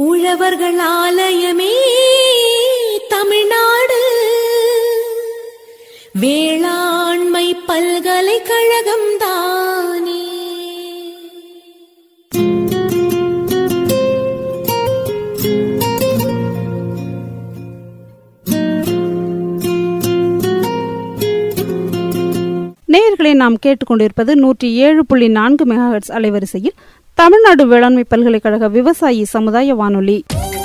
உழவர்கள் ஆலயமே தமிழ்நாடு வேளாண்மை பல்கலைக்கழகம் தானே நேயர்களை நாம் கேட்டுக்கொண்டிருப்பது நூற்றி ஏழு புள்ளி நான்கு மெகாஹெட்ஸ் அலைவரிசையில் தமிழ்நாடு வேளாண்மை பல்கலைக்கழக விவசாயி சமுதாய வானொலி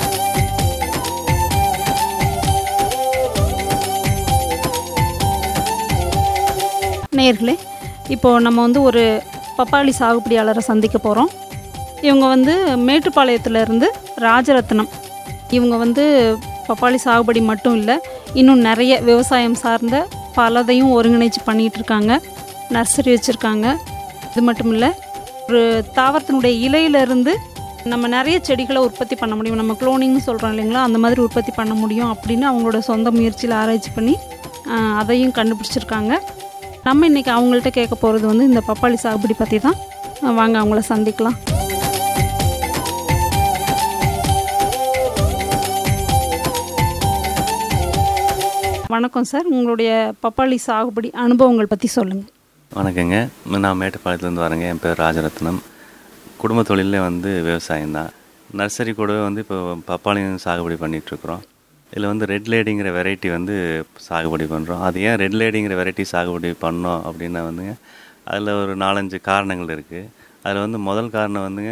நேயர்களே இப்போ நம்ம வந்து ஒரு பப்பாளி சாகுபடியாளரை சந்திக்க போகிறோம் இவங்க வந்து மேட்டுப்பாளையத்துல இருந்து ராஜரத்னம் இவங்க வந்து பப்பாளி சாகுபடி மட்டும் இல்லை இன்னும் நிறைய விவசாயம் சார்ந்த பலதையும் ஒருங்கிணைச்சு பண்ணிகிட்டு இருக்காங்க நர்சரி வச்சுருக்காங்க இது மட்டும் இல்லை ஒரு தாவரத்தினுடைய இலையிலிருந்து நம்ம நிறைய செடிகளை உற்பத்தி பண்ண முடியும் நம்ம குளோனிங்னு சொல்கிறோம் இல்லைங்களா அந்த மாதிரி உற்பத்தி பண்ண முடியும் அப்படின்னு அவங்களோட சொந்த முயற்சியில் ஆராய்ச்சி பண்ணி ஆஹ், அதையும் கண்டுபிடிச்சிருக்காங்க நம்ம இன்றைக்கி அவங்கள்ட்ட கேட்க போகிறது வந்து இந்த பப்பாளி சாகுபடி பற்றி தான் ஆஹ், வாங்க அவங்கள சந்திக்கலாம் வணக்கம் சார் உங்களுடைய பப்பாளி சாகுபடி அனுபவங்கள் பற்றி சொல்லுங்கள் வணக்கங்க நான் மேட்டுப்பாளையத்துலேருந்து வரேங்க என் பேர் ராஜரத்னம் குடும்ப தொழிலே வந்து விவசாயம் தான் நர்சரி கூடவே வந்து இப்போ பப்பாளியும் சாகுபடி பண்ணிகிட்ருக்குறோம் இதில் வந்து ரெட் லேடிங்கிற வெரைட்டி வந்து சாகுபடி பண்ணுறோம் அது ஏன் ரெட் லேடிங்கிற வெரைட்டி சாகுபடி பண்ணோம் அப்படின்னா வந்துங்க அதில் ஒரு நாலஞ்சு காரணங்கள் இருக்குது அதில் வந்து முதல் காரணம் வந்துங்க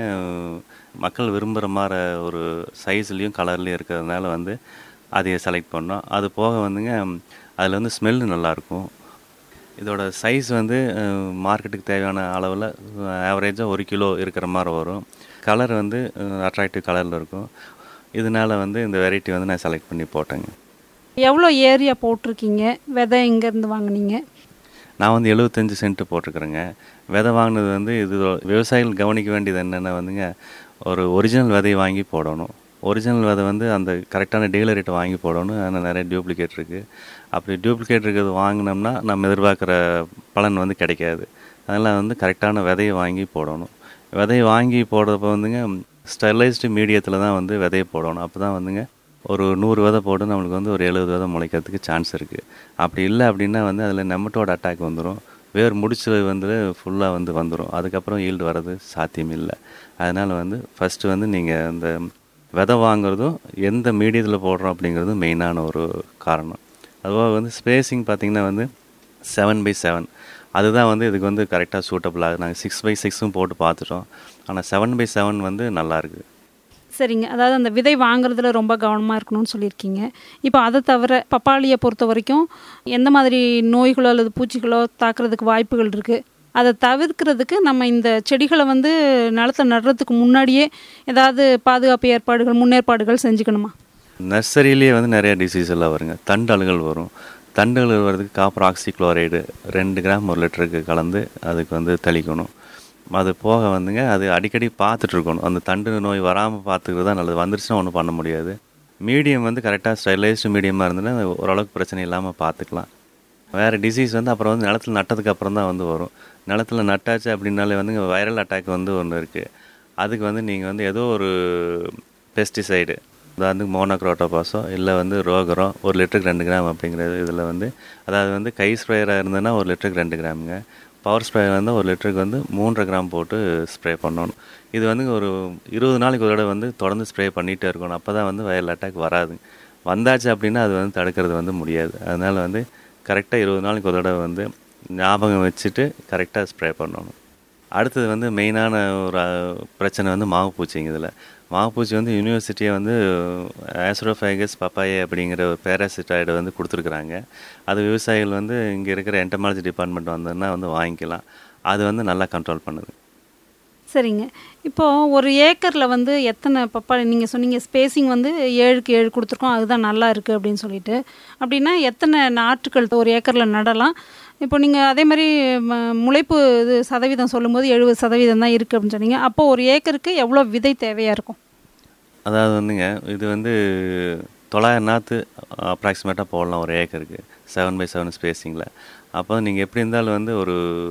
மக்கள் விரும்புகிற மாதிரி ஒரு சைஸ்லேயும் கலர்லேயும் இருக்கிறதுனால வந்து அதையை செலக்ட் பண்ணோம் அது போக வந்துங்க அதில் வந்து ஸ்மெல்லு நல்லாயிருக்கும் இதோட சைஸ் வந்து மார்க்கெட்டுக்கு தேவையான அளவில் ஆவரேஜாக ஒரு கிலோ இருக்கிற மாதிரி வரும் கலர் வந்து அட்ராக்டிவ் கலரில் இருக்கும் இதனால வந்து இந்த வெரைட்டி வந்து நான் செலக்ட் பண்ணி போட்டேங்க எவ்வளோ ஏரியா போட்டிருக்கீங்க விதை எங்கேருந்து வாங்குனீங்க நான் வந்து எழுபத்தஞ்சு சென்ட் போட்டிருக்கிறேங்க விதை வாங்கினது வந்து இது விவசாயிகள் கவனிக்க வேண்டியது என்னென்னா வந்துங்க ஒரு ஒரிஜினல் விதையை வாங்கி போடணும் ஒரிஜினல் விதை வந்து அந்த கரெக்டான டீலர்கிட்ட வாங்கி போடணும் ஆனால் நிறைய டூப்ளிகேட் இருக்குது அப்படி டூப்ளிகேட் இருக்கிறது வாங்கினோம்னா நம்ம எதிர்பார்க்குற பலன் வந்து கிடைக்காது அதனால் வந்து கரெக்டான விதையை வாங்கி போடணும் விதையை வாங்கி போடுறப்ப வந்துங்க ஸ்டெர்லைஸ்டு மீடியத்தில் தான் வந்து விதையை போடணும் அப்போ தான் வந்துங்க ஒரு நூறு விதை போட்டு நம்மளுக்கு வந்து ஒரு எழுபது விதை முளைக்கிறதுக்கு சான்ஸ் இருக்குது அப்படி இல்லை அப்படின்னா வந்து அதில் நெமட்டோட அட்டாக் வந்துடும் வேர் முடிச்சு வந்து ஃபுல்லாக வந்து வந்துடும் அதுக்கப்புறம் ஈல்டு வர்றது சாத்தியம் இல்லை அதனால் வந்து ஃபஸ்ட்டு வந்து நீங்கள் அந்த விதை வாங்குறதும் எந்த மீடியத்தில் போடுறோம் அப்படிங்கிறதும் மெயினான ஒரு காரணம் அதுவாக வந்து ஸ்பேஸிங் பார்த்திங்கன்னா வந்து செவன் பை செவன் அதுதான் வந்து இதுக்கு வந்து கரெக்டாக சூட்டபிள் ஆகுது நாங்கள் சிக்ஸ் பை சிக்ஸும் போட்டு பார்த்துட்டோம் ஆனால் செவன் பை செவன் வந்து நல்லாயிருக்கு சரிங்க அதாவது அந்த விதை வாங்குறதுல ரொம்ப கவனமாக இருக்கணும்னு சொல்லியிருக்கீங்க இப்போ அதை தவிர பப்பாளியை பொறுத்த வரைக்கும் எந்த மாதிரி நோய்களோ அல்லது பூச்சிகளோ தாக்குறதுக்கு வாய்ப்புகள் இருக்குது அதை தவிர்க்கிறதுக்கு நம்ம இந்த செடிகளை வந்து நிலத்துல நடுறதுக்கு முன்னாடியே ஏதாவது பாதுகாப்பு ஏற்பாடுகள் முன்னேற்பாடுகள் செஞ்சுக்கணுமா நர்சரியிலேயே வந்து நிறைய டிசீஸ் எல்லாம் வருங்க தண்டல்கள் வரும் தண்டுகள் வர்றதுக்கு காப்பர் ஆக்சி குளோரைடு ரெண்டு கிராம் ஒரு லிட்டருக்கு கலந்து அதுக்கு வந்து தெளிக்கணும் அது போக வந்துங்க அது அடிக்கடி பார்த்துட்டு இருக்கணும் அந்த தண்டு நோய் வராமல் பார்த்துக்கிறது தான் நல்லது வந்துருச்சுன்னா ஒன்றும் பண்ண முடியாது மீடியம் வந்து கரெக்டாக ஸ்டைலைஸ்டு மீடியமாக இருந்ததுன்னா ஓரளவுக்கு பிரச்சனை இல்லாமல் பார்த்துக்கலாம் வேறு டிசீஸ் வந்து அப்புறம் வந்து நிலத்துல நட்டதுக்கு அப்புறம் தான் வந்து வரும் நிலத்துல நட்டாச்சு அப்படின்னாலே வந்து வைரல் அட்டாக் வந்து ஒன்று இருக்குது அதுக்கு வந்து நீங்கள் வந்து ஏதோ ஒரு பெஸ்டிசைடு அதாவது மோனோக்ரோட்டோபாஸோ இல்லை வந்து ரோகரம் ஒரு லிட்டருக்கு ரெண்டு கிராம் அப்படிங்கிற இதில் வந்து அதாவது வந்து கை ஸ்ப்ரேயராக இருந்ததுன்னா ஒரு லிட்டருக்கு ரெண்டு கிராமுங்க பவர் ஸ்ப்ரே வந்து ஒரு லிட்டருக்கு வந்து மூன்றரை கிராம் போட்டு ஸ்ப்ரே பண்ணணும் இது வந்து ஒரு இருபது நாளைக்கு ஒரு தடவை வந்து தொடர்ந்து ஸ்ப்ரே பண்ணிகிட்டே இருக்கணும் அப்போ தான் வந்து வயல் அட்டாக் வராது வந்தாச்சு அப்படின்னா அது வந்து தடுக்கிறது வந்து முடியாது அதனால் வந்து கரெக்டாக இருபது நாளைக்கு ஒரு தடவை வந்து ஞாபகம் வச்சுட்டு கரெக்டாக ஸ்ப்ரே பண்ணணும் அடுத்தது வந்து மெயினான ஒரு அஹ், பிரச்சனை வந்து மாவு பூச்சிங்க இதில் மாவு பூச்சி வந்து யூனிவர்சிட்டியை வந்து ஆஸ்ட்ரோஃபைகஸ் பப்பாயே அப்படிங்கிற ஒரு பேராசிட்டாய்டு வந்து கொடுத்துருக்குறாங்க அது விவசாயிகள் வந்து இங்கே இருக்கிற என்டமாலஜி டிபார்ட்மெண்ட் வந்ததுன்னா வந்து வாங்கிக்கலாம் அது வந்து நல்லா கண்ட்ரோல் பண்ணுது சரிங்க இப்போது ஒரு ஏக்கரில் வந்து எத்தனை பப்பாளி நீங்கள் சொன்னீங்க ஸ்பேசிங் வந்து ஏழுக்கு ஏழு கொடுத்துருக்கோம் அதுதான் நல்லா இருக்குது அப்படின்னு சொல்லிட்டு அப்படின்னா எத்தனை நாற்றுக்கள் ஒரு ஏக்கரில் நடலாம் இப்போ நீங்கள் அதே மாதிரி ம- முளைப்பு இது சதவீதம் சொல்லும்போது எழுபது சதவீதம் தான் இருக்குது அப்படின்னு சொன்னீங்க அப்போ ஒரு ஏக்கருக்கு எவ்வளோ விதை தேவையாக இருக்கும் அதாவது வந்துங்க இது வந்து தொள்ளாயிரம் நாற்று அப்ராக்சிமேட்டாக போடலாம் ஒரு ஏக்கருக்கு செவன் பை செவன் ஸ்பேஸிங்கில் அப்போ நீங்கள் எப்படி இருந்தாலும் வந்து ஒரு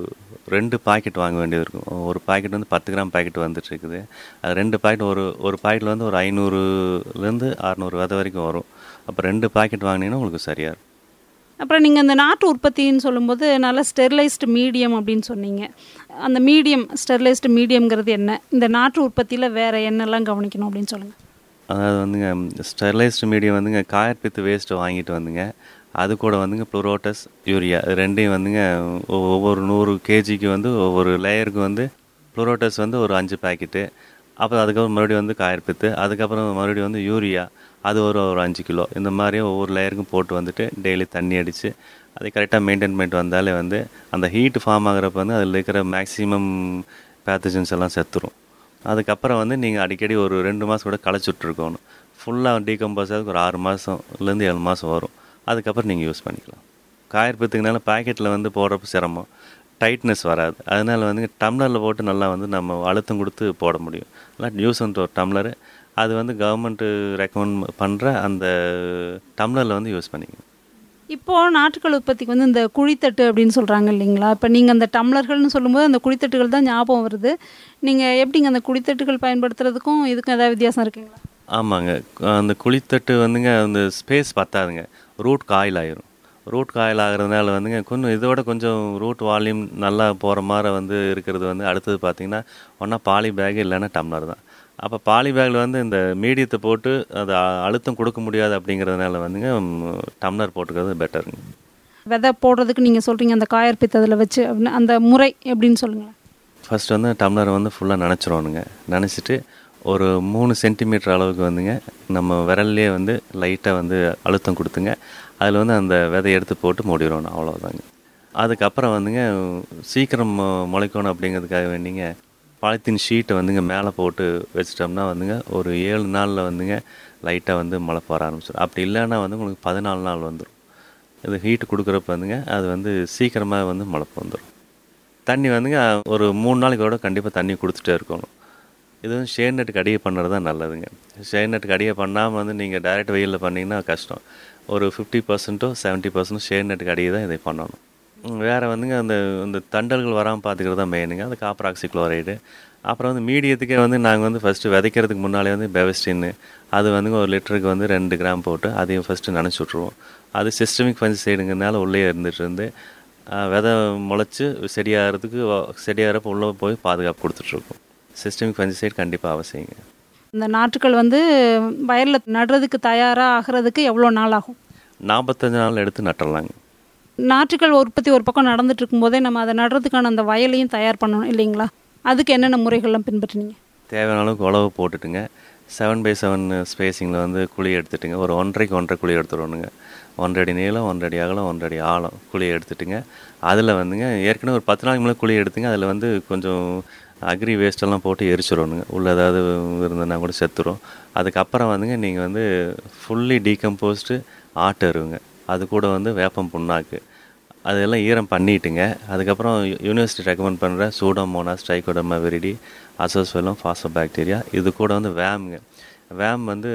ரெண்டு பாக்கெட் வாங்க வேண்டியது இருக்கும் ஒரு பாக்கெட் வந்து பத்து கிராம் பாக்கெட் வந்துட்டு இருக்குது அது ரெண்டு பாக்கெட் ஒரு ஒரு பாக்கெட்டில் வந்து ஒரு ஐநூறுலேருந்து அறநூறு விதை வரைக்கும் வரும் அப்போ ரெண்டு பாக்கெட் வாங்கினீங்கன்னா உங்களுக்கு சரியாக இருக்கும் அப்புறம் நீங்கள் இந்த நாட்டு உற்பத்தின்னு சொல்லும்போது நல்ல ஸ்டெர்லைஸ்டு மீடியம் அப்படின்னு சொன்னீங்க அந்த மீடியம் ஸ்டெர்லைஸ்டு மீடியம்ங்கிறது என்ன இந்த நாட்டு உற்பத்தியில் வேறு என்னெல்லாம் கவனிக்கணும் அப்படின்னு சொல்லுங்கள் அதாவது வந்துங்க ஸ்டெர்லைஸ்டு மீடியம் வந்துங்க காயற்பித்து வேஸ்ட்டு வாங்கிட்டு வந்துங்க அது கூட வந்துங்க ப்ளூரோட்டஸ் யூரியா இது ரெண்டையும் வந்துங்க ஒ- ஒவ்வொரு நூறு கேஜிக்கு வந்து ஒவ்வொரு லேயருக்கு வந்து ப்ளூரோட்டஸ் வந்து ஒரு அஞ்சு பாக்கெட்டு அப்புறம் அதுக்கப்புறம் மறுபடியும் வந்து காயற்பித்து அதுக்கப்புறம் மறுபடியும் வந்து யூரியா அது ஒரு ஒரு அஞ்சு கிலோ இந்த மாதிரி ஒவ்வொரு லேயருக்கும் போட்டு வந்துட்டு டெய்லி தண்ணி அடித்து அதை கரெக்டாக மெயின்டைன் பண்ணிட்டு வந்தாலே வந்து அந்த ஹீட் ஃபார்ம் ஆகிறப்ப வந்து அதில் இருக்கிற மேக்ஸிமம் பேத்தஜன்ஸ் எல்லாம் செத்துரும் அதுக்கப்புறம் வந்து நீங்கள் அடிக்கடி ஒரு ரெண்டு மாதம் கூட களைச்சி விட்ருக்கணும் ஃபுல்லாக டீகம்போஸ் ஆகிறதுக்கு ஒரு ஆறு மாதம்லேருந்து ஏழு மாதம் வரும் அதுக்கப்புறம் நீங்கள் யூஸ் பண்ணிக்கலாம் காயற்பத்துக்குனால பாக்கெட்டில் வந்து போடுறப்ப சிரமம் டைட்னஸ் வராது அதனால் வந்து டம்ளரில் போட்டு நல்லா வந்து நம்ம அழுத்தம் கொடுத்து போட முடியும் இல்லை யூஸ் அண்ட் ஒரு டம்ளரு அது வந்து கவர்மெண்ட்டு ரெக்கமெண்ட் பண்ணுற அந்த டம்ளரில் வந்து யூஸ் பண்ணிக்கணும் இப்போது நாட்டுக்கள் உற்பத்திக்கு வந்து இந்த குழித்தட்டு அப்படின்னு சொல்கிறாங்க இல்லைங்களா இப்போ நீங்கள் அந்த டம்ளர்கள்னு சொல்லும்போது அந்த குழித்தட்டுகள் தான் ஞாபகம் வருது நீங்கள் எப்படிங்க அந்த குழித்தட்டுகள் பயன்படுத்துறதுக்கும் இதுக்கும் ஏதாவது வித்தியாசம் இருக்குங்களா ஆமாங்க அந்த குழித்தட்டு வந்துங்க அந்த ஸ்பேஸ் பத்தாதுங்க ரூட் காயில் ஆயிரும் ரூட் காயில் ஆகிறதுனால வந்துங்க கொஞ்சம் இதோட கொஞ்சம் ரூட் வால்யூம் நல்லா போகிற மாதிரி வந்து இருக்கிறது வந்து அடுத்தது பார்த்தீங்கன்னா ஒன்றா பாலி பேக் இல்லைன்னா டம்ளர் தான் அப்போ பாலி பேக்கில் வந்து இந்த மீடியத்தை போட்டு அது அ- அழுத்தம் கொடுக்க முடியாது அப்படிங்கிறதுனால வந்துங்க ம், டம்ளர் போட்டுக்கிறது பெட்டருங்க விதை போடுறதுக்கு நீங்கள் சொல்கிறீங்க அந்த காயற்பித்து அதில் வச்சு அப்படின்னு அந்த முறை எப்படின்னு சொல்லுங்களேன் ஃபர்ஸ்ட் வந்து டம்ளரை வந்து ஃபுல்லாக நனைச்சிரோனுங்க நனைச்சிட்டு ஒரு மூணு சென்டிமீட்டர் அளவுக்கு வந்துங்க நம்ம விரல்லே வந்து லைட்டாக வந்து அழுத்தம் கொடுத்துங்க அதில் வந்து அந்த விதையை எடுத்து போட்டு மூடிடணும் அவ்வளோதாங்க அதுக்கப்புறம் வந்துங்க சீக்கிரம் மு- முளைக்கணும் அப்படிங்கிறதுக்காக வேண்டிங்க பாலித்தீன் ஷீட்டை வந்துங்க மேலே போட்டு வச்சிட்டோம்னா வந்துங்க ஒரு ஏழு நாளில் வந்துங்க லைட்டாக வந்து முளைப்பு வர ஆரம்பிச்சிடும் அப்படி இல்லைன்னா வந்து உங்களுக்கு பதினாலு நாள் வந்துடும் இது ஹீட் கொடுக்குறப்ப வந்துங்க அது வந்து சீக்கிரமாக வந்து முளைப்பு வந்துடும் தண்ணி வந்துங்க ஒரு மூணு நாளைக்கு கூட கண்டிப்பாக தண்ணி கொடுத்துட்டே இருக்கணும் இது வந்து ஷேர் நெட்டுக்கு அடியை பண்ணுறது தான் நல்லதுங்க ஷேர் நெட்டுக்கு அடியை பண்ணாமல் வந்து நீங்கள் டைரக்ட் வெயிலில் பண்ணிங்கன்னா கஷ்டம் ஒரு ஃபிஃப்டி பர்சன்ட்டோ செவன்ட்டி பர்சன்ட் ஷேர் நெட்டுக்கு அடியை தான் இதை பண்ணணும் ம், வேற வந்துங்க அந்த அந்த தண்டல்கள் வராமல் பார்த்துக்கிறது தான் மெயினுங்க அது காப்பர் ஆக்சி குளோரைடு அப்புறம் வந்து மீடியத்துக்கே வந்து நாங்கள் வந்து ஃபஸ்ட்டு விதைக்கிறதுக்கு முன்னாலே வந்து பெவஸ்டின்னு அது வந்துங்க ஒரு லிட்டருக்கு வந்து ரெண்டு கிராம் போட்டு அதையும் ஃபஸ்ட்டு நினச்சி விட்ருவோம் அது சிஸ்டமிக் ஃபஞ்சி சைடுங்கிறதுனால உள்ளே இருந்துட்டு இருந்து ஆஹ், விதை முளைச்சி செடியாகிறதுக்கு செடியாகிறப்ப உள்ளே போய் பாதுகாப்பு கொடுத்துட்ருக்கோம் சிஸ்டமிக் ஃபஞ்சி சைடு கண்டிப்பாக அவசியங்க இந்த நாற்றுக்கள் வந்து வயலில் நடுறதுக்கு தயாராக ஆகிறதுக்கு எவ்வளோ நாள் ஆகும் நாற்பத்தஞ்சு நாள் எடுத்து நட்டுறலாங்க நாற்றுக்கள் உற்பத்தி ஒரு பக்கம் நடந்துட்டு இருக்கும்போதே நம்ம அதை நடுறதுக்கான அந்த வயலையும் தயார் பண்ணணும் இல்லைங்களா அதுக்கு என்னென்ன முறைகள்லாம் பின்பற்றினீங்க தேவையான அளவுக்கு உழவு போட்டுட்டுங்க செவன் பை செவன் ஸ்பேசிங்கில் வந்து குழி எடுத்துட்டுங்க ஒரு ஒன்றரைக்கு ஒன்றரை குழி எடுத்துடணுங்க ஒன்றரை அடி நீளம் ஒன்றரை அடி அகலம் ஒன்றரை அடி ஆழம் குழி எடுத்துட்டுங்க அதில் வந்துங்க ஏற்கனவே ஒரு பத்து நாளைக்கு மேலே குழி எடுத்துங்க அதில் வந்து கொஞ்சம் அக்ரி வேஸ்ட்டெல்லாம் போட்டு எரிச்சிடணுங்க உள்ள ஏதாவது இருந்ததுன்னா கூட செத்துரும் அதுக்கப்புறம் வந்துங்க நீங்கள் வந்து ஃபுல்லி டீகம்போஸ்டு ஆட்டு எருவுங்க அது கூட வந்து வேப்பம் புண்ணாக்கு அதெல்லாம் ஈரம் பண்ணிட்டுங்க அதுக்கப்புறம் யூ- யூனிவர்சிட்டி ரெக்கமெண்ட் பண்ணுற pseudomonas trichoderma viride azospirillum bacteria இது கூட வந்து வேம்ங்க வேம் வந்து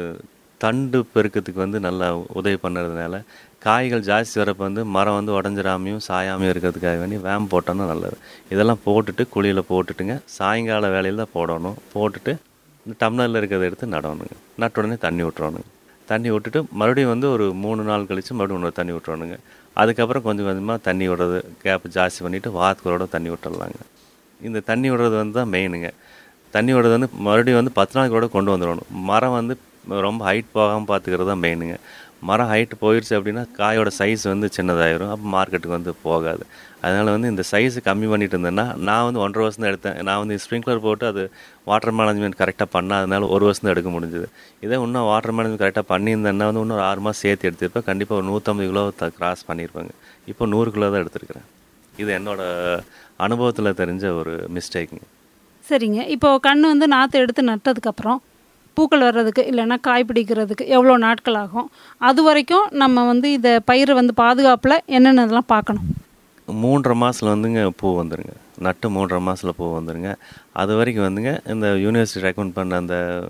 தண்டு பெருக்கத்துக்கு வந்து நல்லா உதவி பண்ணுறதுனால காய்கள் ஜாஸ்தி வரப்போ வந்து மரம் வந்து உடஞ்சிராமையும் சாயாமையும் இருக்கிறதுக்காக வேண்டி வேம் போட்டோன்னா நல்லது இதெல்லாம் போட்டுட்டு குழியில் போட்டுட்டுங்க சாயங்கால வேலையில் தான் போடணும் போட்டுட்டு இந்த டம்ளரில் இருக்கிறத எடுத்து நடணுங்க நட்ட உடனே தண்ணி விட்டுறணுங்க தண்ணி விட்டுட்டு மறுபடியும் வந்து ஒரு மூணு நாள் கழித்து மறுபடியும் இன்னொரு தண்ணி விட்டுறணுங்க அதுக்கப்புறம் கொஞ்சம் கொஞ்சமாக தண்ணி விடுறது கேப் ஜாஸ்தி பண்ணிவிட்டு வாரத்துக்கு தண்ணி விட்டுறலாங்க இந்த தண்ணி விடுறது வந்து தான் மெயினுங்க தண்ணி விடுறது வந்து மறுபடியும் வந்து பத்து நாளைக்கு கூட கொண்டு வந்துடணும் மரம் வந்து ரொம்ப ஹைட் போகாமல் பார்த்துக்கிறது தான் மெயினுங்க மரம் ஹைட் போயிடுச்சு அப்படின்னா காயோட சைஸ் வந்து சின்னதாயிரும் அப்போ மார்க்கெட்டுக்கு வந்து போகாது அதனால் வந்து இந்த சைஸ் கம்மி பண்ணிட்டு இருந்தேன்னா நான் வந்து ஒன்றரை வருஷம் தான் எடுத்தேன் நான் வந்து ஸ்ப்ரிங்க்லர் போட்டு அது வாட்டர் மேனேஜ்மெண்ட் கரெக்டாக பண்ணாதனால ஒரு வருஷம் தான் எடுக்க முடிஞ்சுது இதே இன்னும் வாட்டர் மேனேஜ்மெண்ட் கரெக்டாக பண்ணியிருந்தேன்னா வந்து இன்னும் ஒரு ஆறு மாதம் சேர்த்து எடுத்திருப்பேன் கண்டிப்பாக ஒரு நூற்றம்பது கிலோ கிராஸ் பண்ணியிருப்பாங்க இப்போ நூறு கிலோ தான் எடுத்திருக்கிறேன் இது என்னோட அனுபவத்தில் தெரிஞ்ச ஒரு மிஸ்டேக்குங்க சரிங்க இப்போ கண் வந்து நாற்று எடுத்து நட்டதுக்கப்புறம் பூக்கள் வர்றதுக்கு இல்லைன்னா காய் பிடிக்கிறதுக்கு எவ்வளோ நாட்கள் ஆகும் அது வரைக்கும் நம்ம வந்து இதை பயிரை வந்து பாதுகாப்பில் என்னென்னதெல்லாம் பார்க்கணும் மூன்றரை மாதத்தில் வந்துங்க பூ வந்துருங்க நட்டு மூன்றரை மாதத்தில் பூ வந்துருங்க அது வரைக்கும் வந்துங்க இந்த யூனிவர்சிட்டி ரெக்கமெண்ட் பண்ண அந்த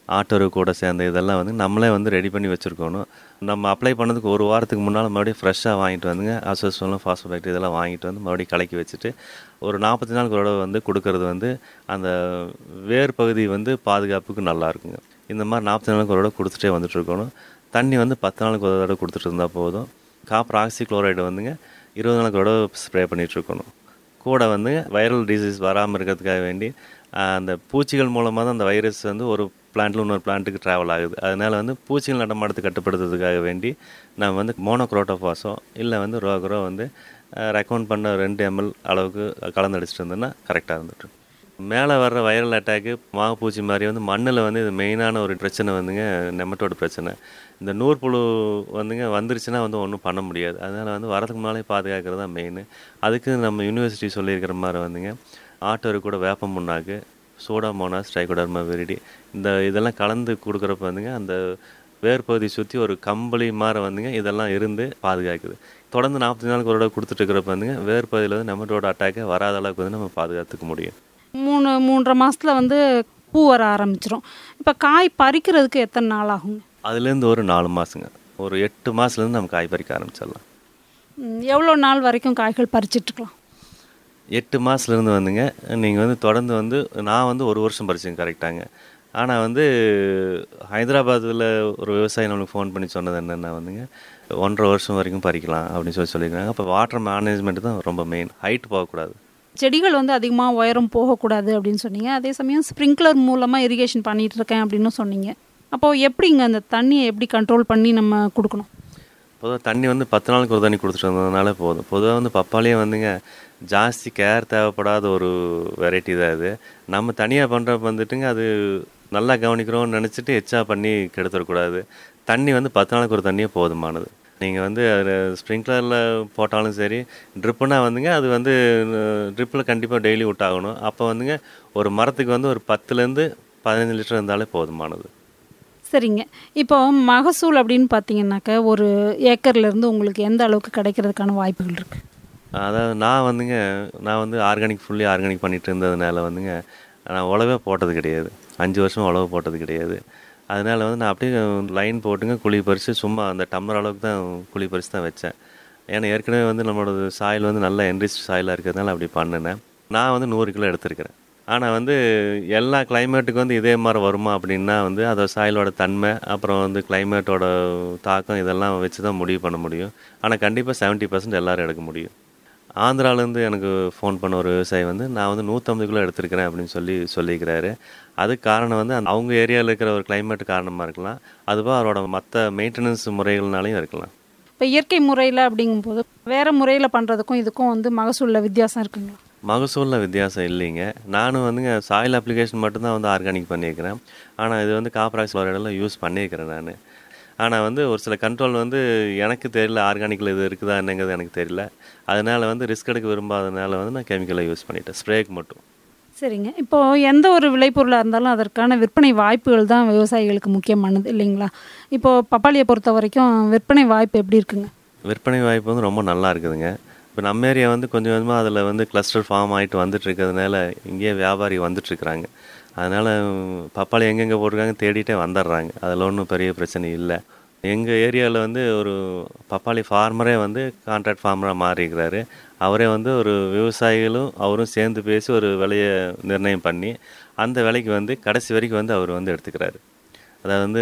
ஆட்டோரு கூட சேர்ந்த இதெல்லாம் வந்து நம்மளே வந்து ரெடி பண்ணி வச்சுருக்கணும் நம்ம அப்ளை பண்ணதுக்கு ஒரு வாரத்துக்கு முன்னால் மறுபடியும் ஃப்ரெஷ்ஷாக வாங்கிட்டு வந்துங்க அசோஸ்வலம் ஃபாஸ்போபேக்டரி இதெல்லாம் வாங்கிட்டு வந்து மறுபடியும் கலக்கி வச்சுட்டு ஒரு நாற்பத்தி நாளுக்கு ஒரு தடவை வந்து கொடுக்கறது வந்து அந்த வேர் பகுதி வந்து பாதுகாப்புக்கு நல்லா இருக்குங்க இந்த மாதிரி நாற்பத்தி நாளுக்கு ஒரு தடவை கொடுத்துட்டே வந்துட்டு இருக்கணும் தண்ணி வந்து பத்து நாளுக்கு ஒரு தடவை கொடுத்துட்டு இருந்தால் போதும் காப்பர் ஆக்சி குளோரைடு வந்துங்க இருபது நாளுக்கு ஒரு தடவை ஸ்ப்ரே பண்ணிட்டு இருக்கணும் கூட வந்து வைரல் டிசீஸ் வராமல் இருக்கிறதுக்காக வேண்டி ஆஹ், அந்த பூச்சிகள் மூலமாக தான் அந்த வைரஸ் வந்து ஒரு பிளான்ட்ல இன்னொரு பிளான்ட்டுக்கு ட்ராவல் ஆகுது அதனால வந்து பூச்சிகள் நடமாட்டத்தை கட்டுப்படுத்துறதுக்காக வேண்டி நம்ம வந்து மோனோக்ரோட்டோஃபாஸோ இல்லை வந்து ரோகரோ வந்து ரெக்கமெண்ட் பண்ண ரெண்டு எம்எல் அளவுக்கு கலந்து அடிச்சிட்டு இருந்தோன்னா கரெக்டாக இருந்துட்டு மேலே வர்ற வைரல் அட்டாக்கு மாவுப்பூச்சி மாதிரி வந்து மண்ணில் வந்து இது மெயினான ஒரு பிரச்சனை வந்துங்க நெமட்டோட பிரச்சனை இந்த நூற்புழு வந்துங்க வந்துருச்சுன்னா வந்து ஒன்றும் பண்ண முடியாது அதனால் வந்து வரதுக்கு முன்னாலே பாதுகாக்கிறது தான் மெயின் அதுக்கு நம்ம யூனிவர்சிட்டி சொல்லியிருக்கிற மாதிரி வந்துங்க ஆட்டோரு கூட வேப்பம் முன்னாக்கு சோடாமோனாஸ் ட்ரைகோடர்மா விரிடி இந்த இதெல்லாம் கலந்து கொடுக்குறப்ப வந்துங்க அந்த வேர்பகுதி சுற்றி ஒரு கம்பளி மாதிரி வந்துங்க இதெல்லாம் இருந்து பாதுகாக்குது தொடர்ந்து நாற்பத்தி நாளுக்கு ஒரு தடவை கொடுத்துட்டு இருக்கிறப்ப வந்துங்க வேர்பகுதியில் வந்து நெமட்டோட அட்டாக்கே வராத அளவுக்கு வந்து நம்ம பாதுகாத்துக்க முடியும் மூணு மூன்றரை மாசத்துல வந்து பூ வர ஆரம்பிச்சிரும் இப்போ காய் பறிக்கிறதுக்கு எத்தனை நாள் ஆகுங்க அதுலேருந்து ஒரு நாலு மாதங்க ஒரு எட்டு மாதத்துலேருந்து நம்ம காய் பறிக்க ஆரம்பிச்சிடலாம் ம், எவ்வளோ நாள் வரைக்கும் காய்கள் பறிச்சிட்ருக்கலாம் எட்டு மாதத்துலேருந்து வந்துங்க நீங்கள் வந்து தொடர்ந்து வந்து நான் வந்து ஒரு வருஷம் பறிச்சேங்க கரெக்டாங்க ஆனால் வந்து ஹைதராபாத்தில் ஒரு விவசாயி நம்மளுக்கு ஃபோன் பண்ணி சொன்னது என்னென்னா வந்துங்க ஒன்றரை வருஷம் வரைக்கும் பறிக்கலாம் அப்படின்னு சொல்லி சொல்லியிருக்காங்க அப்போ வாட்டர் மேனேஜ்மெண்ட் தான் ரொம்ப மெயின் ஹைட் போகக்கூடாது செடிகள் வந்து அதிகமாக உயரம் போகக்கூடாது அப்படின்னு சொன்னீங்க அதே சமயம் ஸ்ப்ரிங்க்லர் மூலமாக இரிகேஷன் பண்ணிட்டு இருக்கேன் அப்படின்னு சொன்னீங்க அப்போது எப்படிங்க அந்த தண்ணியை எப்படி கண்ட்ரோல் பண்ணி நம்ம கொடுக்கணும் பொதுவாக தண்ணி வந்து பத்து நாளுக்கு ஒரு தண்ணி கொடுத்துட்டு வந்ததுனால போதும் பொதுவாக வந்து பப்பாளியே வந்துங்க ஜாஸ்தி கேர் தேவைப்படாத ஒரு வெரைட்டி தான் இது நம்ம தனியாக பண்ணுறப்ப வந்துட்டுங்க அது நல்லா கவனிக்கிறோம்னு நினச்சிட்டு எச்சா பண்ணி கெடுத்துடக்கூடாது தண்ணி வந்து பத்து நாளுக்கு ஒரு தண்ணியே போதுமானது நீங்கள் வந்து அதில் ஸ்ப்ரிங்க்லரில் போட்டாலும் சரி ட்ரிப்புனா வந்துங்க அது வந்து ட்ரிப்பில் கண்டிப்பாக டெய்லி விட்டாகணும் அப்போ வந்துங்க ஒரு மரத்துக்கு வந்து ஒரு பத்துலேருந்து பதினஞ்சு லிட்டர் இருந்தாலே போதுமானது சரிங்க இப்போ மகசூல் அப்படின்னு பார்த்தீங்கன்னாக்க ஒரு ஏக்கர்லேருந்து உங்களுக்கு எந்த அளவுக்கு கிடைக்கிறதுக்கான வாய்ப்புகள் இருக்குது அதாவது நான் வந்துங்க நான் வந்து ஆர்கானிக் ஃபுல்லி ஆர்கானிக் பண்ணிட்டு இருந்ததுனால வந்துங்க நான் உழவே போட்டது கிடையாது அஞ்சு வருஷம் உழவு போட்டது கிடையாது அதனால வந்து நான் அப்படியே லைன் போட்டுங்க குழி பறித்து சும்மா அந்த டம்ளர் அளவுக்கு தான் குழி பறித்து தான் வச்சேன் ஏன்னா ஏற்கனவே வந்து நம்மளோட சாயில் வந்து நல்ல என்ரிச் சாயிலாக இருக்கிறதுனால அப்படி பண்ணினேன் நான் வந்து நூறு கிலோ எடுத்திருக்கிறேன் ஆனால் வந்து எல்லா கிளைமேட்டுக்கு வந்து இதே மாதிரி வருமா அப்படின்னா வந்து அதோட சாயிலோட தன்மை அப்புறம் வந்து கிளைமேட்டோட தாக்கம் இதெல்லாம் வச்சு தான் முடிவு பண்ண முடியும் ஆனால் கண்டிப்பாக செவன்ட்டி பர்சன்ட் எல்லோரும் எடுக்க முடியும் ஆந்திராலேருந்து எனக்கு ஃபோன் பண்ண ஒரு விவசாயி வந்து நான் வந்து நூற்றம்பது கிலோ எடுத்திருக்கிறேன் அப்படின்னு சொல்லி சொல்லியிருக்கிறாரு அதுக்கு காரணம் வந்து அந்த அவங்க ஏரியாவில் இருக்கிற ஒரு கிளைமேட் காரணமாக இருக்கலாம் அதுபோல் அவரோட மற்ற மெயின்டெனன்ஸ் முறைகள்னாலையும் இருக்கலாம் இப்போ இயற்கை முறையில் அப்படிங்கும்போது வேறு முறையில் பண்ணுறதுக்கும் இதுக்கும் வந்து மகசூலில் வித்தியாசம் இருக்குங்களா மகசூலில் வித்தியாசம் இல்லைங்க நானும் வந்துங்க சாயில் அப்ளிகேஷன் மட்டும்தான் வந்து ஆர்கானிக் பண்ணியிருக்கிறேன் ஆனால் இது வந்து காப்பராக்ஸ் இடம்லாம் யூஸ் பண்ணியிருக்கிறேன் நான் ஆனால் வந்து ஒரு சில கண்ட்ரோல் வந்து எனக்கு தெரியல ஆர்கானிக்கில் இது இருக்குதா என்னங்கிறது எனக்கு தெரியல அதனால வந்து ரிஸ்க் எடுக்க விரும்பாதனால வந்து நான் கெமிக்கலை யூஸ் பண்ணிட்டேன் ஸ்ப்ரேக்கு மட்டும் சரிங்க இப்போ எந்த ஒரு விளைபொருளாக இருந்தாலும் அதற்கான விற்பனை வாய்ப்புகள் தான் விவசாயிகளுக்கு முக்கியமானது இல்லைங்களா இப்போ பப்பாளியை பொறுத்த வரைக்கும் விற்பனை வாய்ப்பு எப்படி இருக்குங்க விற்பனை வாய்ப்பு வந்து ரொம்ப நல்லா இருக்குதுங்க இப்போ நம்ம ஏரியா வந்து கொஞ்சம் கொஞ்சமாக அதில் வந்து கிளஸ்டர் ஃபார்ம் ஆகிட்டு வந்துட்டு இருக்கிறதுனால இங்கேயே வியாபாரி வந்துட்டு இருக்கிறாங்க அதனால் பப்பாளி எங்கெங்கே போட்டிருக்காங்க தேடிட்டே வந்துடுறாங்க அதில் ஒன்றும் பெரிய பிரச்சனை இல்லை எங்கள் ஏரியாவில் வந்து ஒரு பப்பாளி ஃபார்மரே வந்து கான்ட்ராக்ட் ஃபார்மராக மாறிக்கிறாரு அவரே வந்து ஒரு விவசாயிகளும் அவரும் சேர்ந்து பேசி ஒரு விலையை நிர்ணயம் பண்ணி அந்த விலைக்கு வந்து கடைசி வரைக்கும் வந்து அவர் வந்து எடுத்துக்கிறாரு அதாவது வந்து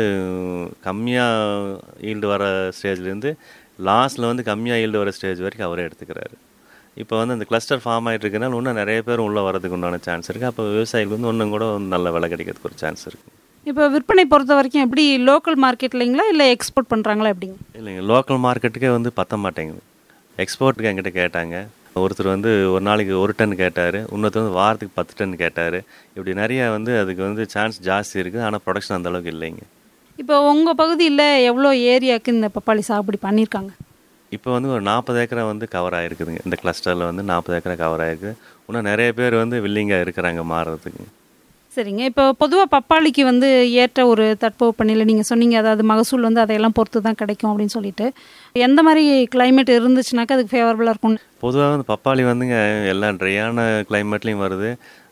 கம்மியாக ஈல்டு வர ஸ்டேஜ்லேருந்து லாஸ்ட்டில் வந்து கம்மியாக ஈல்டு வர ஸ்டேஜ் வரைக்கும் அவரே எடுத்துக்கிறாரு இப்போ வந்து அந்த கிளஸ்டர் ஃபார்ம் ஆகிட்டு இருக்கனால இன்னும் நிறைய பேர் உள்ளே வரதுக்கு உண்டான சான்ஸ் இருக்குது அப்போ விவசாயிகளுக்கு வந்து இன்னும் கூட நல்ல விலை கிடைக்கிறதுக்கு ஒரு சான்ஸ் இருக்குது இப்போ விற்பனை பொறுத்த வரைக்கும் எப்படி லோக்கல் மார்க்கெட்லைங்களா இல்லை எக்ஸ்போர்ட் பண்ணுறாங்களா எப்படிங்க இல்லைங்க லோக்கல் மார்க்கெட்டுக்கே வந்து பத்த மாட்டேங்குது எக்ஸ்போர்ட்டுக்கு என்கிட்ட கேட்டாங்க ஒருத்தர் வந்து ஒரு நாளைக்கு ஒரு டன் கேட்டார் இன்னொருத்தர் வந்து வாரத்துக்கு பத்து டன் கேட்டார் இப்படி நிறைய வந்து அதுக்கு வந்து சான்ஸ் ஜாஸ்தி இருக்குது ஆனால் ப்ரொடக்ஷன் அந்த அளவுக்கு இல்லைங்க இப்போ உங்கள் பகுதியில் எவ்வளோ ஏரியாவுக்கு இந்த பப்பாளி சாகுபடி பண்ணியிருக்காங்க இப்போ வந்து ஒரு நாற்பது ஏக்கரா வந்து கவர் ஆகிருக்குதுங்க இந்த கிளஸ்டரில் வந்து நாற்பது ஏக்கரா கவர் ஆகிருக்கு இன்னும் நிறைய பேர் வந்து வில்லிங்காக இருக்கிறாங்க மாறுறதுக்கு சரிங்க இப்போ பொதுவாக பப்பாளிக்கு வந்து ஏற்ற ஒரு தட்பவெப்பநிலை நீங்கள் சொன்னீங்க அதாவது மகசூல் வந்து அதையெல்லாம் பொறுத்து தான் கிடைக்கும் அப்படின்னு சொல்லிட்டு எந்த மாதிரி climate இருந்துச்சுனாக்கா அதுக்கு ஃபேவரபுளாக இருக்கும் பொதுவாக வந்து பப்பாளி வந்துங்க எல்லாம் ட்ரையான கிளைமேட்லேயும் வருது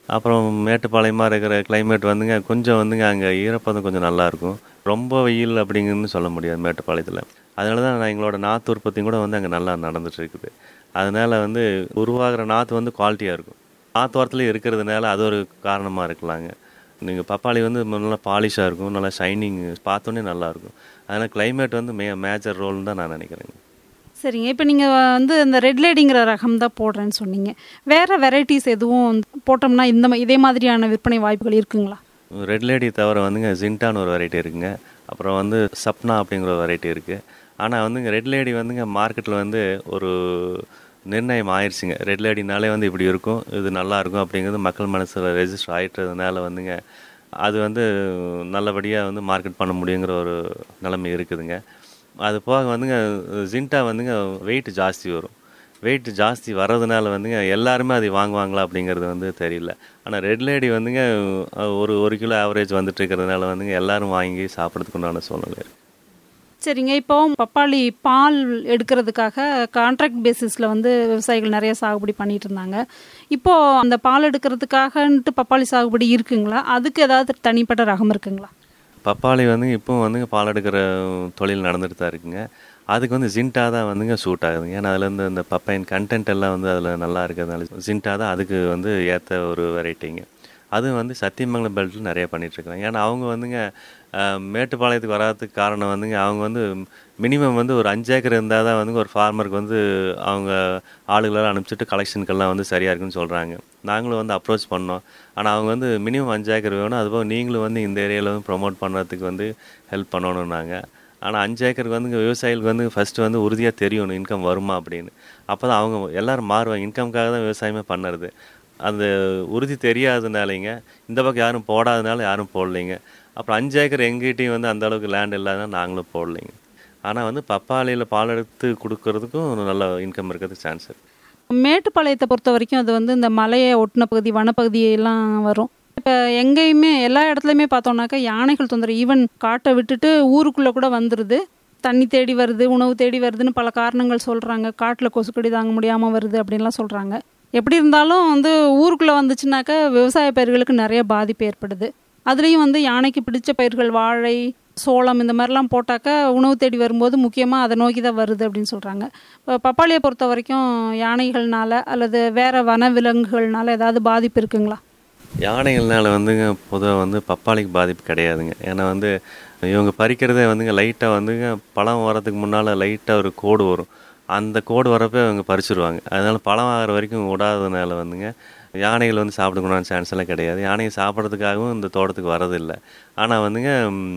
அப்புறம் மேட்டுப்பாளையமாக இருக்கிற கிளைமேட் வந்துங்க கொஞ்சம் வந்துங்க அங்கே ஈரப்பதம் கொஞ்சம் நல்லாயிருக்கும் ரொம்ப வெயில் அப்படிங்கன்னு சொல்ல முடியாது மேட்டுப்பாளையத்தில் அதனால தான் நான் எங்களோட நாற்று உற்பத்தியும் கூட வந்து அங்கே நல்லா நடந்துட்டு இருக்குது அதனால் வந்து உருவாகிற நாற்று வந்து குவாலிட்டியாக இருக்கும் நாற்று வாரத்துலேயே இருக்கிறதுனால அது ஒரு காரணமாக இருக்கலாங்க நீங்கள் பப்பாளி வந்து நல்லா பாலிஷாக இருக்கும் நல்லா ஷைனிங் பார்த்தோன்னே நல்லாயிருக்கும் அதனால் கிளைமேட் வந்து மே மேஜர் ரோல்னு தான் நான் நினைக்கிறேங்க சரிங்க இப்போ நீங்கள் வந்து இந்த ரெட் லேடிங்கிற ரகம் தான் போடுறேன்னு சொன்னீங்க வேறு வெரைட்டிஸ் எதுவும் வந்து போட்டோம்னா இந்த மா- இதே மாதிரியான விற்பனை வாய்ப்புகள் இருக்குங்களா ரெட் லேடி தவிர வந்துங்க ஜின்டான்னு ஒரு வெரைட்டி இருக்குங்க அப்புறம் வந்து சப்னா அப்படிங்கிற ஒரு வெரைட்டி இருக்குது ஆனால் வந்துங்க ரெட் லேடி வந்துங்க மார்க்கெட்டில் வந்து ஒரு நிர்ணயம் ஆயிடுச்சுங்க ரெட் லேடினாலே வந்து இப்படி இருக்கும் இது நல்லா இருக்கும் அப்படிங்கிறது மக்கள் மனசில் ரெஜிஸ்டர் ஆயிட்டதுனால வந்துங்க அது வந்து நல்லபடியாக வந்து மார்க்கெட் பண்ண முடியுங்கிற ஒரு நிலைமை இருக்குதுங்க அது போக வந்துங்க ஜின்டா வந்துங்க வெயிட் ஜாஸ்தி வரும் வெயிட் ஜாஸ்தி வர்றதுனால வந்துங்க எல்லாருமே அதை வாங்குவாங்களா அப்படிங்கிறது வந்து தெரியல ஆனால் ரெட் லேடி வந்துங்க அஹ், ஒரு ஒரு கிலோ ஆவரேஜ் வந்துட்டு இருக்கிறதுனால வந்துங்க எல்லாரும் வாங்கி சாப்பிட்றதுக்கு உண்டான சூழ்நிலை இருக்கு சரிங்க இப்போ பப்பாளி பால் எடுக்கிறதுக்காக கான்ட்ராக்ட் பேசிஸில் வந்து விவசாயிகள் நிறைய சாகுபடி பண்ணிட்டு இருந்தாங்க இப்போ அந்த பால் எடுக்கிறதுக்காகன்ட்டு பப்பாளி சாகுபடி இருக்குங்களா அதுக்கு ஏதாவது தனிப்பட்ட ரகம் இருக்குங்களா பப்பாளி வந்து இப்போ வந்துங்க பால் எடுக்கிற தொழில் நடந்துட்டு தான் இருக்குங்க அதுக்கு வந்து ஜின்டா தான் வந்துங்க சூட் ஆகுதுங்க ஏன்னா அதுல இருந்து இந்த பப்பாயின் கண்டென்ட் எல்லாம் வந்து அதில் நல்லா இருக்கிறதுனால ஜின்டா தான் அதுக்கு வந்து ஏற்ற ஒரு வெரைட்டிங்க அதுவும் வந்து சத்தியமங்கலம் பெல்ட்டில் நிறைய பண்ணிட்டு இருக்காங்க ஏன்னா அவங்க வந்துங்க அஹ், மேட்டுப்பாளையத்துக்கு வராததுக்கு காரணம் வந்துங்க அவங்க வந்து மினிமம் வந்து ஒரு அஞ்சு ஏக்கர் இருந்தால் தான் வந்து ஒரு ஃபார்மருக்கு வந்து அவங்க ஆளுகளெல்லாம் அனுப்பிச்சிட்டு கலெக்ஷனுக்கெல்லாம் வந்து சரியாக இருக்குன்னு சொல்கிறாங்க நாங்களும் வந்து அப்ரோச் பண்ணோம் ஆனால் அவங்க வந்து மினிமம் அஞ்சு ஏக்கர் வேணும் அதுபோக நீங்களும் வந்து இந்த ஏரியாவில் வந்து ப்ரொமோட் பண்ணுறதுக்கு வந்து ஹெல்ப் பண்ணணும்னாங்க ஆனால் அஞ்சு ஏக்கருக்கு வந்து விவசாயிகளுக்கு வந்து ஃபஸ்ட்டு வந்து உறுதியாக தெரியணும் இன்கம் வருமா அப்படின்னு அப்போ தான் அவங்க எல்லாரும் மாறுவாங்க இன்கம்காக தான் விவசாயமே பண்ணுறது அந்த உறுதி தெரியாதனாலைங்க இந்த பக்கம் யாரும் போடாதனால யாரும் போடலைங்க அப்புறம் அஞ்சு ஏக்கர் எங்கிட்டையும் வந்து அந்த அளவுக்கு லேண்ட் இல்லாதனால நாங்களும் போடலைங்க ஆனால் வந்து பப்பாளியில் பால் எடுத்து கொடுக்கறதுக்கும் ஒரு நல்ல இன்கம் இருக்கிறதுக்கு சான்ஸ் இருக்குது மேட்டுப்பாளையத்தை பொறுத்த வரைக்கும் அது வந்து இந்த மலையை ஒட்டின பகுதி வனப்பகுதியெல்லாம் வரும் இப்போ எங்கேயுமே எல்லா இடத்துலையுமே பார்த்தோம்னாக்கா யானைகள் தொந்தரவு ஈவன் காட்டை விட்டுட்டு ஊருக்குள்ளே கூட வந்துடுது தண்ணி தேடி வருது உணவு தேடி வருதுன்னு பல காரணங்கள் சொல்கிறாங்க காட்டில் கொசுக்கடி தாங்க முடியாமல் வருது அப்படின்லாம் சொல்கிறாங்க எப்படி இருந்தாலும் வந்து ஊருக்குள்ளே வந்துச்சுனாக்கா விவசாய பயிர்களுக்கு நிறைய பாதிப்பு ஏற்படுது அதுலேயும் வந்து யானைக்கு பிடிச்ச பயிர்கள் வாழை சோளம் இந்த மாதிரிலாம் போட்டாக்கா உணவு தேடி வரும்போது முக்கியமாக அதை நோக்கி தான் வருது அப்படின்னு சொல்கிறாங்க இப்போ பப்பாளியை பொறுத்த வரைக்கும் யானைகள்னால அல்லது வேற வன விலங்குகள்னால ஏதாவது பாதிப்பு இருக்குங்களா யானைகள்னால வந்துங்க பொதுவாக வந்து பப்பாளிக்கு பாதிப்பு கிடையாதுங்க ஏன்னா வந்து இவங்க பறிக்கிறதே வந்துங்க லைட்டாக வந்துங்க பழம் வரதுக்கு முன்னால் லைட்டாக ஒரு கோடு வரும் அந்த கோடு வரப்போ இவங்க பறிச்சிருவாங்க அதனால பழம் ஆகிற வரைக்கும் விடாததுனால வந்துங்க யானைகள் வந்து சாப்பிடக்கூடாத சான்ஸ் எல்லாம் கிடையாது யானையை சாப்பிட்றதுக்காகவும் இந்த தோட்டத்துக்கு வரதில்லை ஆனால் வந்துங்க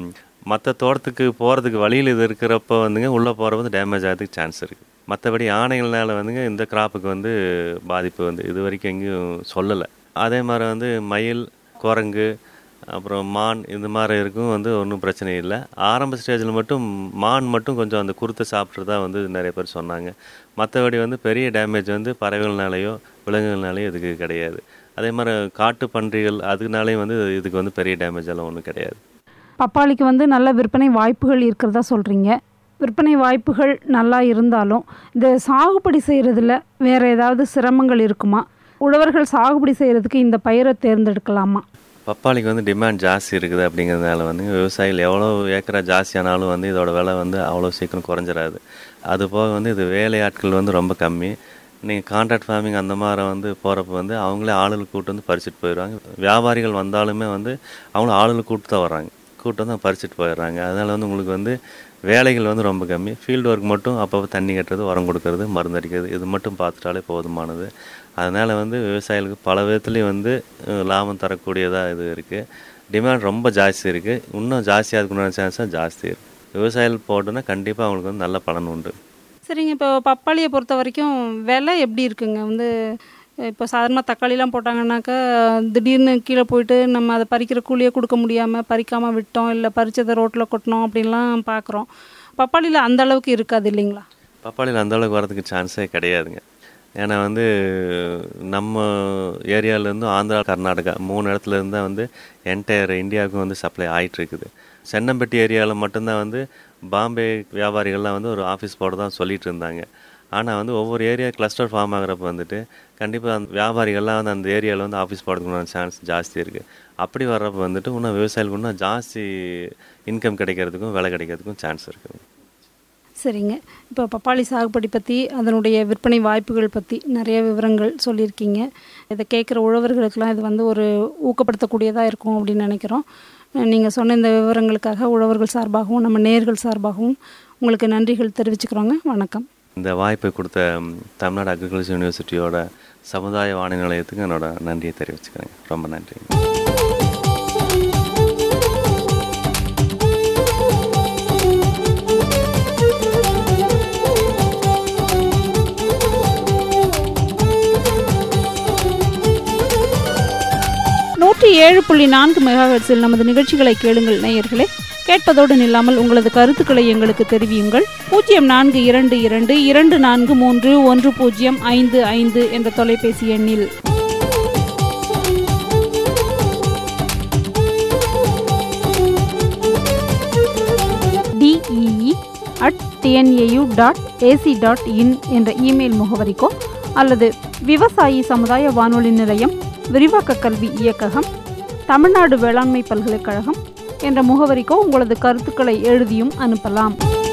மற்ற தோட்டத்துக்கு போகிறதுக்கு வழியில் இது இருக்கிறப்ப வந்துங்க உள்ளே போகிற வந்து டேமேஜ் ஆகிறதுக்கு சான்ஸ் இருக்குது மற்றபடி யானைகள்னால வந்துங்க இந்த கிராப்புக்கு வந்து பாதிப்பு வந்து இது வரைக்கும் எங்கேயும் சொல்லலை அதே மாதிரி வந்து மயில் குரங்கு அப்புறம் மான் இந்த மாதிரி இருக்கும் வந்து ஒன்றும் பிரச்சனை இல்லை ஆரம்ப ஸ்டேஜில் மட்டும் மான் மட்டும் கொஞ்சம் அந்த குருத்தை சாப்பிட்றதா வந்து நிறைய பேர் சொன்னாங்க மற்றபடி வந்து பெரிய டேமேஜ் வந்து பறவைகள்னாலேயோ விலங்குகள்னாலேயோ இதுக்கு கிடையாது அதே மாதிரி காட்டு பன்றிகள் அதுனாலேயும் வந்து இதுக்கு வந்து பெரிய டேமேஜ் எல்லாம் ஒன்றும் கிடையாது பப்பாளிக்கு வந்து நல்ல விற்பனை வாய்ப்புகள் இருக்கிறதா சொல்கிறீங்க விற்பனை வாய்ப்புகள் நல்லா இருந்தாலும் இந்த சாகுபடி செய்கிறதுல வேறு ஏதாவது சிரமங்கள் இருக்குமா உழவர்கள் சாகுபடி செய்கிறதுக்கு இந்த பயிரை தேர்ந்தெடுக்கலாமா பப்பாளிக்கு வந்து டிமாண்ட் ஜாஸ்தி இருக்குது அப்படிங்கிறதுனால வந்து விவசாயிகள் எவ்வளோ ஏக்கரா ஜாஸ்தியானாலும் வந்து இதோட விலை வந்து அவ்வளோ சீக்கிரம் குறைஞ்சிராது அது போக வந்து இது வேலையாட்கள் வந்து ரொம்ப கம்மி நீங்கள் கான்ட்ராக்ட் ஃபார்மிங் அந்த மாதிரி வந்து போகிறப்ப வந்து அவங்களே ஆளுகள் கூட்டு வந்து பறிச்சுட்டு போயிடுவாங்க வியாபாரிகள் வந்தாலுமே வந்து அவங்களும் ஆளுகள் கூட்டு தான் வர்றாங்க கூட்டு வந்து பறிச்சுட்டு போயிடுறாங்க அதனால் வந்து உங்களுக்கு வந்து வேலைகள் வந்து ரொம்ப கம்மி ஃபீல்டு ஒர்க் மட்டும் அப்பப்போ தண்ணி கட்டுறது உரம் கொடுக்கறது மருந்து அடிக்கிறது இது மட்டும் பார்த்துட்டாலே போதுமானது அதனால் வந்து விவசாயிகளுக்கு பல விதத்துலேயும் வந்து அஹ், லாபம் தரக்கூடியதாக இது இருக்குது டிமாண்ட் ரொம்ப ஜாஸ்தி இருக்குது இன்னும் ஜாஸ்தியாக அதுக்குண்டான சான்ஸாக ஜாஸ்தி இருக்குது விவசாயிகள் போட்டோன்னா கண்டிப்பாக அவங்களுக்கு வந்து நல்ல பலன் உண்டு சரிங்க இப்போ பப்பாளியை பொறுத்த வரைக்கும் விலை எப்படி இருக்குங்க வந்து இப்போ சாதாரணமாக தக்காளிலாம் போட்டாங்கன்னாக்கா திடீர்னு கீழே போயிட்டு நம்ம அதை பறிக்கிற கூலியை கொடுக்க முடியாமல் பறிக்காமல் விட்டோம் இல்லை பறிச்சதை ரோட்டில் கொட்டினோம் அப்படின்லாம் பார்க்குறோம் பப்பாளியில் அந்த அளவுக்கு இருக்காது இல்லைங்களா பப்பாளியில் அந்த அளவுக்கு வரதுக்கு சான்ஸே கிடையாதுங்க ஏன்னா வந்து நம்ம ஏரியாவிலேருந்து ஆந்திரா கர்நாடகா மூணு இடத்துல இருந்து தான் வந்து என்டையர் இந்தியாவுக்கும் வந்து சப்ளை ஆயிட்டு இருக்குது சென்னம்பட்டி ஏரியாவில் மட்டும்தான் வந்து பாம்பே வியாபாரிகள்லாம் வந்து ஒரு ஆஃபீஸ் போட தான் சொல்லிட்டு இருந்தாங்க ஆனால் வந்து ஒவ்வொரு ஏரியா கிளஸ்டர் ஃபார்ம் ஆகிறப்ப வந்துட்டு கண்டிப்பாக அந்த வியாபாரிகள்லாம் வந்து அந்த ஏரியாவில் வந்து ஆஃபீஸ் போடுறதுக்கான சான்ஸ் ஜாஸ்தி இருக்குது அப்படி வர்றப்ப வந்துட்டு இன்னும் விவசாயிகளுக்கு இன்னும் ஜாஸ்தி இன்கம் கிடைக்கிறதுக்கும் விலை கிடைக்கிறதுக்கும் சான்ஸ் இருக்குது சரிங்க இப்போ பப்பாளி சாகுபடி பற்றி அதனுடைய விற்பனை வாய்ப்புகள் பற்றி நிறைய விவரங்கள் சொல்லியிருக்கீங்க இதை கேட்குற உழவர்களுக்கெல்லாம் இது வந்து ஒரு ஊக்கப்படுத்தக்கூடியதாக இருக்கும் அப்படின்னு நினைக்கிறோம் நீங்கள் சொன்ன இந்த விவரங்களுக்காக உழவர்கள் சார்பாகவும் நம்ம நேர்கள் சார்பாகவும் உங்களுக்கு நன்றிகள் தெரிவிச்சுக்கிறோங்க வணக்கம் இந்த வாய்ப்பை கொடுத்த ம், தமிழ்நாடு அக்ரிகல்ச்சர் யூனிவர்சிட்டியோட சமுதாய வானொலி நிலையத்துக்கு என்னோட நன்றியை தெரிவிச்சுக்கிறேன் ரொம்ப நன்றி நூற்றி ஏழு புள்ளி நான்கு மெகாஹெர்ட்ஸில் நமது நிகழ்ச்சிகளை கேளுங்கள் நேயர்களே கேட்பதோடு நில்லாமல் உங்களது கருத்துக்களை எங்களுக்கு தெரிவியுங்கள் பூஜ்ஜியம் நான்கு இரண்டு இரண்டு இரண்டு நான்கு மூன்று ஒன்று பூஜ்ஜியம் ஐந்து ஐந்து என்ற தொலைபேசி எண்ணில் DEE at TNAU dot AC dot in என்ற இமெயில் முகவரிக்கோ அல்லது விவசாயி சமுதாய வானொலி நிலையம் விரிவாக்க கல்வி இயக்ககம் தமிழ்நாடு வேளாண்மை பல்கலைக்கழகம் என்ற முகவரிக்கோ உங்களது கருத்துக்களை எழுதியும் அனுப்பலாம்